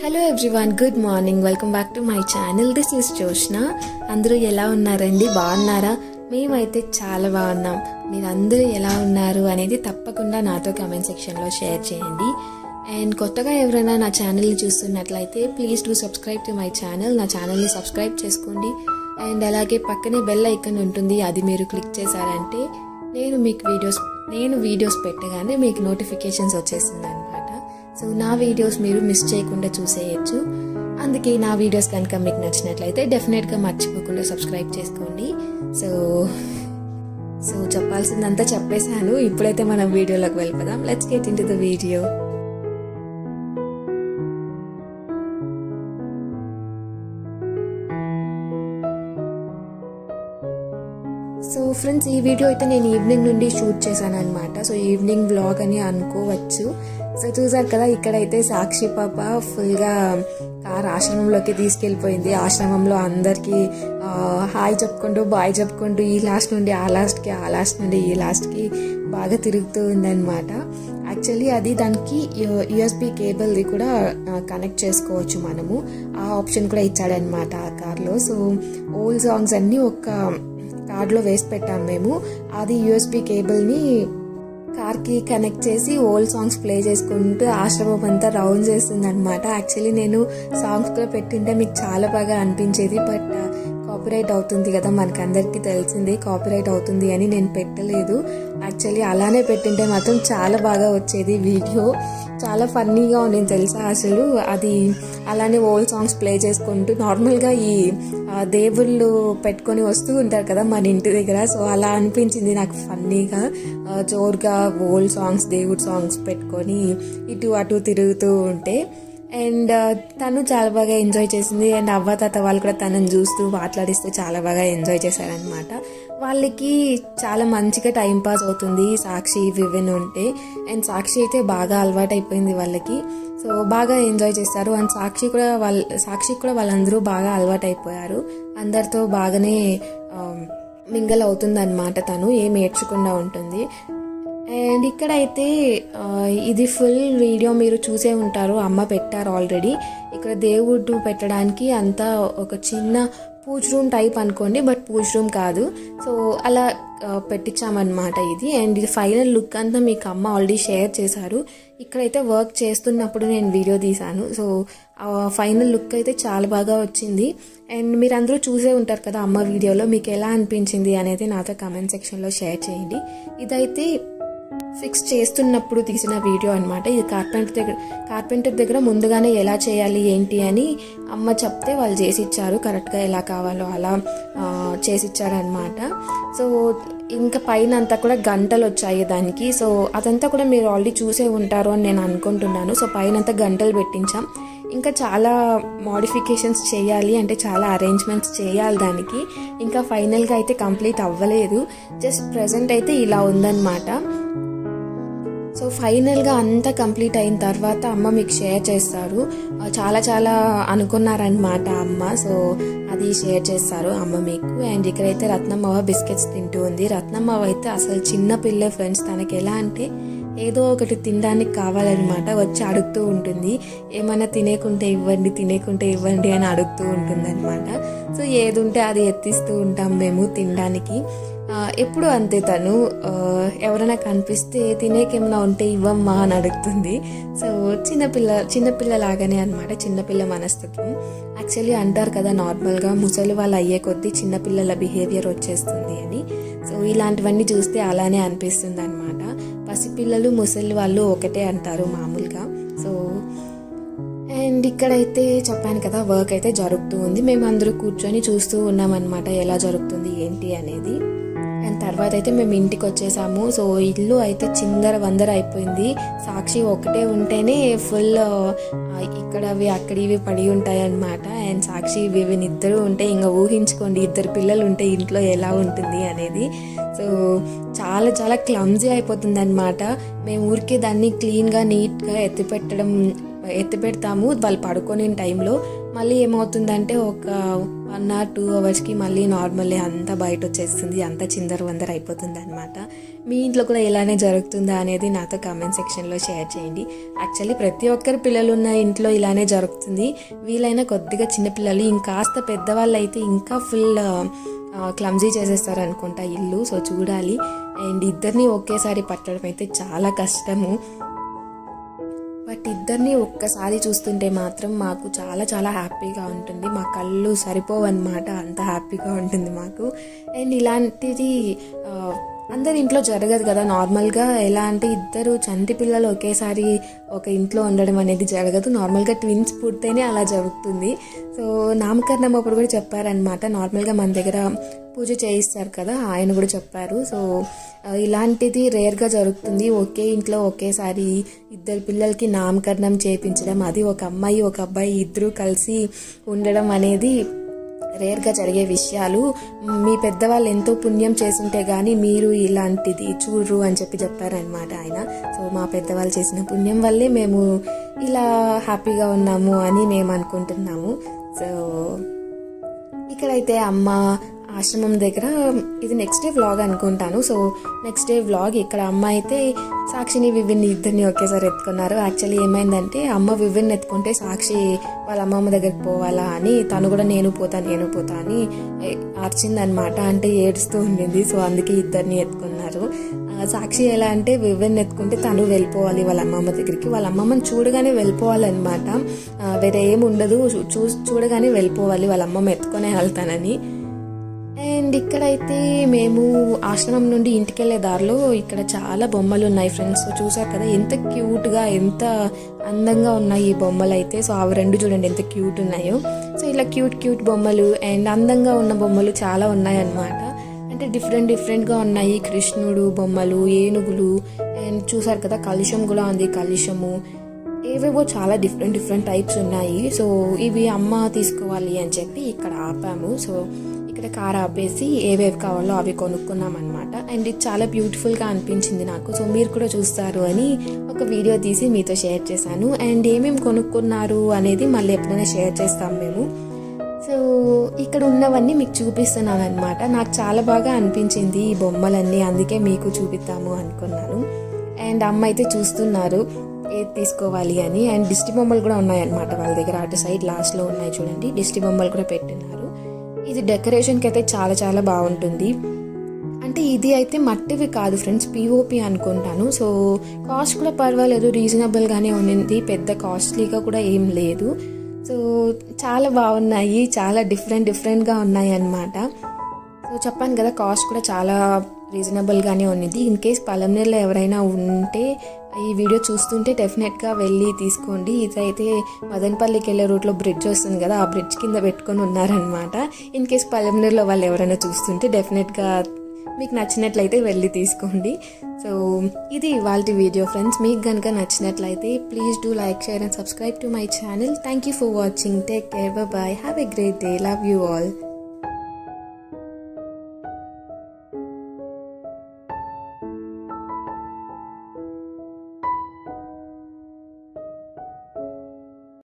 hello everyone good morning welcome back to my channel this is Joshna అందరూ ఎలా ఉన్నారండి బాగున్నారా మేమైతే చాలా బాగున్నాం మీరందరూ ఎలా ఉన్నారు అనేది తప్పకుండా నాతో కమెంట్ సెక్షన్లో షేర్ చేయండి అండ్ కొత్తగా ఎవరైనా నా ఛానల్ని చూస్తున్నట్లయితే please do subscribe to my channel నా ఛానల్ని సబ్స్క్రైబ్ చేసుకోండి అండ్ అలాగే పక్కనే బెల్ ఐకన్ ఉంటుంది అది మీరు క్లిక్ చేశారంటే నేను మీకు వీడియోస్ నేను వీడియోస్ పెట్టగానే మీకు నోటిఫికేషన్స్ వచ్చేసింది అనమాట సో నా వీడియోస్ మీరు మిస్ చేయకుండా చూసేయచ్చు అందుకే నా వీడియోస్ కనుక మీకు నచ్చినట్లయితే డెఫినెట్గా మర్చిపోకుండా సబ్స్క్రైబ్ చేసుకోండి సో సో చెప్పాల్సిందంతా చెప్పేశాను ఇప్పుడైతే మనం వీడియోలోకి వెళ్ళిపోదాం let's get in to the video so friends ఈ వీడియో అయితే నేను ఈవినింగ్ నుండి షూట్ చేశాను అనమాట సో ఈవినింగ్ బ్లాగ్ అని అనుకోవచ్చు సో చూసారు కదా ఇక్కడైతే సాక్షి పాప ఫుల్గా కార్ ఆశ్రమంలోకి తీసుకెళ్ళిపోయింది ఆశ్రమంలో అందరికీ హాయ్ చెప్పుకుంటూ బాయ్ చెప్పుకుంటూ ఈ లాస్ట్ నుండి ఆ లాస్ట్కి ఆ లాస్ట్ నుండి ఈ లాస్ట్కి బాగా తిరుగుతూ ఉందన్నమాట యాక్చువల్లీ అది దానికి యుఎస్బి కేబుల్ది కూడా కనెక్ట్ చేసుకోవచ్చు మనము ఆ ఆప్షన్ కూడా ఇచ్చాడనమాట ఆ కార్లో సో ఓల్డ్ సాంగ్స్ అన్నీ ఒక కార్డ్లో వేసి పెట్టాం మేము అది యూఎస్బి కేబుల్ని కార్కి కనెక్ట్ చేసి ఓల్డ్ సాంగ్స్ ప్లే చేసుకుంటూ ఆశ్రమం అంతా రౌండ్ చేస్తుంది అనమాట యాక్చువల్లీ నేను సాంగ్స్ కూడా పెట్టింటే మీకు చాలా బాగా అనిపించేది బట్ కాపీరైట్ అవుతుంది కదా మనకందరికీ తెలిసింది కాపీరైట్ అవుతుంది అని నేను పెట్టలేదు యాక్చువల్లీ అలానే పెట్టింటే మాత్రం చాలా బాగా వచ్చేది వీడియో చాలా ఫన్నీగా ఉంది తెలుసా అసలు అది అలానే ఓల్డ్ సాంగ్స్ ప్లే చేసుకుంటూ నార్మల్గా ఈ దేవుళ్ళు పెట్టుకొని వస్తూ ఉంటారు కదా మన ఇంటి దగ్గర సో అలా అనిపించింది నాకు ఫన్నీగా జోరుగా ఓల్డ్ సాంగ్స్ దేవుడి సాంగ్స్ పెట్టుకొని ఇటు అటు తిరుగుతూ ఉంటే అండ్ తను చాలా బాగా ఎంజాయ్ చేసింది అండ్ అవ్వ తాత వాళ్ళు కూడా తనని చూస్తూ మాట్లాడిస్తూ చాలా బాగా ఎంజాయ్ చేశారనమాట వాళ్ళకి చాలా మంచిగా టైం పాస్ అవుతుంది సాక్షి వివిన్ ఉంటే అండ్ సాక్షి అయితే బాగా అలవాటు అయిపోయింది వాళ్ళకి సో బాగా ఎంజాయ్ చేస్తారు అండ్ సాక్షి కూడా వాళ్ళ సాక్షి కూడా వాళ్ళందరూ బాగా అలవాటు అయిపోయారు అందరితో బాగానే మింగల్ అవుతుంది అనమాట తను ఏం ఏడ్చకుండా ఉంటుంది అండ్ ఇక్కడైతే ఇది ఫుల్ వీడియో మీరు చూసే ఉంటారు అమ్మ పెట్టారు ఆల్రెడీ ఇక్కడ దేవుడు పెట్టడానికి అంతా ఒక చిన్న పూజ రూమ్ టైప్ అనుకోండి బట్ పూజ రూమ్ కాదు సో అలా పెట్టించామన్నమాట ఇది అండ్ ఇది ఫైనల్ లుక్ అంతా మీకు అమ్మ ఆల్రెడీ షేర్ చేశారు ఇక్కడైతే వర్క్ చేస్తున్నప్పుడు నేను వీడియో తీశాను సో ఫైనల్ లుక్ అయితే చాలా బాగా వచ్చింది అండ్ మీరు అందరూ చూసే ఉంటారు కదా అమ్మ వీడియోలో మీకు ఎలా అనిపించింది అనేది నాతో కమెంట్ సెక్షన్లో షేర్ చేయండి ఇదైతే ఫిక్స్ చేస్తున్నప్పుడు తీసిన వీడియో అనమాట ఇది కార్పెంటర్ దగ్గర కార్పెంటర్ దగ్గర ముందుగానే ఎలా చేయాలి ఏంటి అని అమ్మ చెప్తే వాళ్ళు చేసిచ్చారు కరెక్ట్గా ఎలా కావాలో అలా చేసిచ్చారనమాట సో ఇంకా పైన అంతా కూడా గంటలు వచ్చాయి దానికి సో అదంతా కూడా మీరు ఆల్రెడీ చూసే ఉంటారు అని నేను అనుకుంటున్నాను సో పైన అంతా గంటలు పెట్టించాం ఇంకా చాలా మోడిఫికేషన్స్ చేయాలి అంటే చాలా అరేంజ్మెంట్స్ చేయాలి దానికి ఇంకా ఫైనల్గా అయితే కంప్లీట్ అవ్వలేదు జస్ట్ ప్రజెంట్ అయితే ఇలా ఉందన్నమాట సో ఫైనల్గా అంతా కంప్లీట్ అయిన తర్వాత అమ్మ మీకు షేర్ చేస్తారు చాలా చాలా అనుకున్నారనమాట అమ్మ సో అది షేర్ చేస్తారు అమ్మ మీకు అండ్ ఇక్కడైతే రత్నమ్మవ బిస్కెట్స్ తింటూ ఉంది రత్నమ్మవ అయితే అసలు చిన్న పిల్ల ఫ్రెండ్స్ తనకి ఎలా అంటే ఏదో ఒకటి తినడానికి కావాలన్నమాట వచ్చి అడుగుతూ ఉంటుంది ఏమైనా తినేకుంటే ఇవ్వండి తినేకుంటే ఇవ్వండి అని అడుగుతూ ఉంటుంది అనమాట సో ఏది ఉంటే అది ఎత్తిస్తూ ఉంటాం మేము తినడానికి ఎప్పుడు అంతే తను ఎవరైనా కనిపిస్తే తినేకేమైనా ఉంటే ఇవ్వమ్మా అని అడుగుతుంది సో చిన్నపిల్ల చిన్నపిల్లలాగానే అనమాట చిన్నపిల్ల మనస్తత్వం యాక్చువల్లీ అంటారు కదా నార్మల్గా ముసలి వాళ్ళు అయ్యే కొద్దీ చిన్నపిల్లల బిహేవియర్ వచ్చేస్తుంది అని సో ఇలాంటివన్నీ చూస్తే అలానే అనిపిస్తుంది అనమాట పసిపిల్లలు ముసలి వాళ్ళు ఒకటే అంటారు మామూలుగా సో అండ్ ఇక్కడైతే చెప్పాను కదా వర్క్ అయితే జరుగుతూ ఉంది మేము అందరూ కూర్చొని చూస్తూ ఉన్నామన్నమాట ఎలా జరుగుతుంది ఏంటి అనేది అండ్ తర్వాత అయితే మేము ఇంటికి వచ్చేసాము సో ఇల్లు అయితే చిందర వందర అయిపోయింది సాక్షి ఒకటే ఉంటేనే ఫుల్ ఇక్కడవి అక్కడివి పడి ఉంటాయి అనమాట అండ్ సాక్షి వివిన్ ఇద్దరు ఉంటే ఇంకా ఊహించుకోండి ఇద్దరు పిల్లలు ఉంటే ఇంట్లో ఎలా ఉంటుంది అనేది సో చాలా చాలా క్లమ్జీ అయిపోతుంది అనమాట మేము ఊరికే దాన్ని క్లీన్గా నీట్గా ఎత్తి పెట్టడం ఎత్తి పెడతాము వాళ్ళు పడుకొని టైంలో మళ్ళీ ఏమవుతుందంటే ఒక వన్ ఆర్ టూ అవర్స్కి మళ్ళీ నార్మల్లీ అంతా బయట వచ్చేస్తుంది అంతా చిందర వందర అయిపోతుంది అనమాట మీ ఇంట్లో కూడా ఇలానే జరుగుతుందా అనేది నాతో కామెంట్ సెక్షన్లో షేర్ చేయండి యాక్చువల్లీ ప్రతి ఒక్కరి పిల్లలు ఉన్న ఇంట్లో ఇలానే జరుగుతుంది వీలైనా కొద్దిగా చిన్నపిల్లలు ఇంకాస్త పెద్దవాళ్ళు అయితే ఇంకా ఫుల్ క్లమ్జీ చేసేస్తారు అనుకుంటా ఇల్లు సో చూడాలి అండ్ ఇద్దరిని ఒకేసారి పట్టడం అయితే చాలా కష్టము బట్ ఇద్దరిని ఒక్కసారి చూస్తుంటే మాత్రం మాకు చాలా చాలా హ్యాపీగా ఉంటుంది మా కళ్ళు సరిపోవన్నమాట అంత హ్యాపీగా ఉంటుంది మాకు అండ్ ఇలాంటిది ఆ, అందరి ఇంట్లో జరగదు కదా నార్మల్గా ఎలా అంటే ఇద్దరు చంటి పిల్లలు ఒకేసారి ఒక ఇంట్లో ఉండడం అనేది జరగదు నార్మల్గా ట్విన్స్ పుడితేనే అలా జరుగుతుంది సో నామకరణం అప్పుడు కూడా చెప్పారనమాట నార్మల్గా మన దగ్గర పూజ చేయిస్తారు కదా ఆయన కూడా చెప్పారు సో ఆ, ఇలాంటిది రేర్గా జరుగుతుంది ఒకే ఇంట్లో ఒకేసారి ఇద్దరు పిల్లలకి నామకరణం చేయించడం అది ఒక అమ్మాయి ఒక అబ్బాయి ఇద్దరు కలిసి ఉండడం అనేది రేర్గా జరిగే విషయాలు మీ పెద్దవాళ్ళు ఎంతో పుణ్యం చేసుంటే గానీ మీరు ఇలాంటిది చూడరు అని చెప్పి చెప్పారనమాట ఆయన సో మా పెద్దవాళ్ళు చేసిన పుణ్యం వల్లే మేము ఇలా హ్యాపీగా ఉన్నాము అని మేము అనుకుంటున్నాము సో ఇక్కడైతే అమ్మ ఆశ్రమం దగ్గర ఇది నెక్స్ట్ డే వ్లాగ్ అనుకుంటాను సో నెక్స్ట్ డే వ్లాగ్ ఇక్కడ అమ్మ అయితే సాక్షిని వివిన్ ఇద్దరిని ఒకేసారి ఎత్తుకున్నారు యాక్చువల్లీ ఏమైందంటే అమ్మ వివిన్ ఎత్తుకుంటే సాక్షి వాళ్ళ అమ్మమ్మ దగ్గరికి పోవాలా అని తను కూడా నేను పోతా నేను పోతా అని అరిచిందనమాట అంటే ఏడుస్తూ ఉండింది సో అందుకే ఇద్దరిని ఎత్తుకున్నారు ఆ, సాక్షి ఎలా అంటే వివిన్ ఎత్తుకుంటే తను వెళ్ళిపోవాలి వాళ్ళ అమ్మమ్మ దగ్గరికి వాళ్ళ అమ్మమ్మని చూడగానే వెళ్ళిపోవాలన్నమాట ఆ, వేరే ఏం ఉండదు చూ చూడగానే వెళ్ళిపోవాలి వాళ్ళ అమ్మమ్మ ఎత్తుకొనే వెళ్తానని అండ్ ఇక్కడైతే మేము ఆశ్రమం నుండి ఇంటికి వెళ్ళే దారిలో ఇక్కడ చాలా బొమ్మలు ఉన్నాయి ఫ్రెండ్స్ సో చూసారు కదా ఎంత క్యూట్గా ఎంత అందంగా ఉన్నాయి ఈ బొమ్మలు అయితే సో అవి రెండు చూడండి ఎంత క్యూట్ ఉన్నాయో సో ఇలా క్యూట్ క్యూట్ బొమ్మలు అండ్ అందంగా ఉన్న బొమ్మలు చాలా ఉన్నాయన్నమాట అంటే డిఫరెంట్ డిఫరెంట్గా ఉన్నాయి కృష్ణుడు బొమ్మలు ఏనుగులు అండ్ చూసారు కదా కలుషం కూడా ఉంది కలుషము ఏవేవో చాలా డిఫరెంట్ డిఫరెంట్ టైప్స్ ఉన్నాయి సో ఇవి అమ్మ తీసుకోవాలి అని చెప్పి ఇక్కడ ఆపాము సో ఇక్కడ కార్ ఆపేసి ఏవేవి కావాలో అవి కొనుక్కున్నాం అనమాట అండ్ ఇది చాలా బ్యూటిఫుల్గా అనిపించింది నాకు సో మీరు కూడా చూస్తారు అని ఒక వీడియో తీసి మీతో షేర్ చేశాను అండ్ ఏమేమి కొనుక్కున్నారు అనేది మళ్ళీ ఎప్పుడైనా షేర్ చేస్తాం మేము సో ఇక్కడ ఉన్నవన్నీ మీకు చూపిస్తున్నాను అనమాట నాకు చాలా బాగా అనిపించింది ఈ బొమ్మలన్నీ అందుకే మీకు చూపిద్దాము అనుకున్నాను అండ్ అమ్మ అయితే చూస్తున్నారు ఏది తీసుకోవాలి అని అండ్ దిష్టి బొమ్మలు కూడా ఉన్నాయన్నమాట వాళ్ళ దగ్గర అటు సైడ్ లాస్ట్లో ఉన్నాయి చూడండి దిష్టి బొమ్మలు కూడా పెట్టినారు ఇది డెకరేషన్కి అయితే చాలా చాలా బాగుంటుంది అంటే ఇది అయితే మట్టివి కాదు ఫ్రెండ్స్ పిఓపి అనుకుంటాను సో కాస్ట్ కూడా పర్వాలేదు రీజనబుల్గానే ఉన్నింది పెద్ద కాస్ట్లీగా కూడా ఏం లేదు సో చాలా బాగున్నాయి చాలా డిఫరెంట్ డిఫరెంట్గా ఉన్నాయి అన్నమాట సో చెప్పాను కదా కాస్ట్ కూడా చాలా రీజనబుల్గానే ఉన్నది ఇన్ కేస్ పలంనేరులో ఎవరైనా ఉంటే ఈ వీడియో చూస్తుంటే డెఫినెట్గా వెళ్ళి తీసుకోండి ఇదైతే మదనపల్లికి వెళ్ళే రూట్లో బ్రిడ్జ్ వస్తుంది కదా ఆ బ్రిడ్జ్ కింద పెట్టుకొని ఉన్నారనమాట ఇన్ కేస్ పలంనేరులో వాళ్ళు ఎవరైనా చూస్తుంటే డెఫినెట్గా మీకు నచ్చినట్లయితే వెళ్ళి తీసుకోండి సో ఇది ఇవాళ వీడియో ఫ్రెండ్స్ మీకు కనుక నచ్చినట్లయితే please do like share and subscribe to my channel thank you for watching take care bye have a great day love you all